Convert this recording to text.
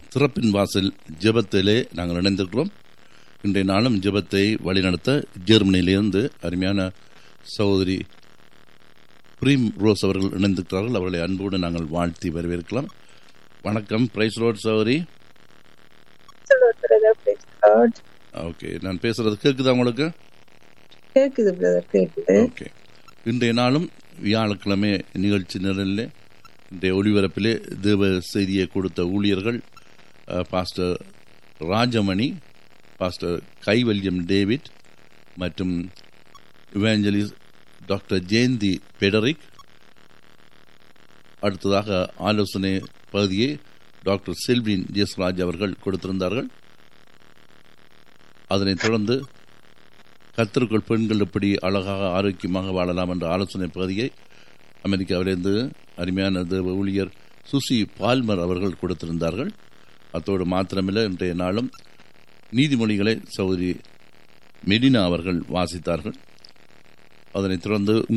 திறப்பின் வாசல் ஜெபத்திலே நாங்கள் இணைந்திருக்கிறோம் இன்றைய நாளும் ஜெபத்தை வழிநடத்த ஜெர்மனியிலிருந்து அருமையான சகோதரி பிரீம் ரோஸ் அவர்கள் இணைந்திருக்கிறார்கள் அவர்களை அன்போடு நாங்கள் வாழ்த்தி வரவேற்கலாம் வணக்கம் பிரைஸ் ரோட் சகோதரி பிரதர் praise God. ஓகே நான் பேசுறது கேட்குதா உங்களுக்கு கேக்குது பிரதர் கேக்குது ஓகே இன்றைய நாளும் வியாழக்கிழமை நிகழ்ச்சி நிரலில் இன்றைய ஒளிபரப்பிலே தேவ செய்தியை கொடுத்த ஊழியர்கள் அஹ், pastor Rajamani pastor Kaivalyam David மற்றும் இவாஞ்சலிஸ்ட் டாக்டர் ஜெயந்தி பெடரிக் அடுத்ததாக ஆலோசனை பகுதியை டாக்டர் செல்வின் ஜெஸ்ராஜ் அவர்கள் கொடுத்திருந்தார்கள் அதனைத் தொடர்ந்து கத்திற்குள் பெண்கள் எப்படி அழகாக ஆரோக்கியமாக வாழலாம் என்ற ஆலோசனை பகுதியை அமெரிக்காவிலிருந்து அருமையான தேவ ஊழியர் சுசி பால்மர் அவர்கள் கொடுத்திருந்தார்கள் அத்தோடு மாத்திரமில்லை இன்றைய நாளும் நீதிமொழிகளை சகோதரி மெடினா அவர்கள் வாசித்தார்கள் அதனைத் தொடர்ந்து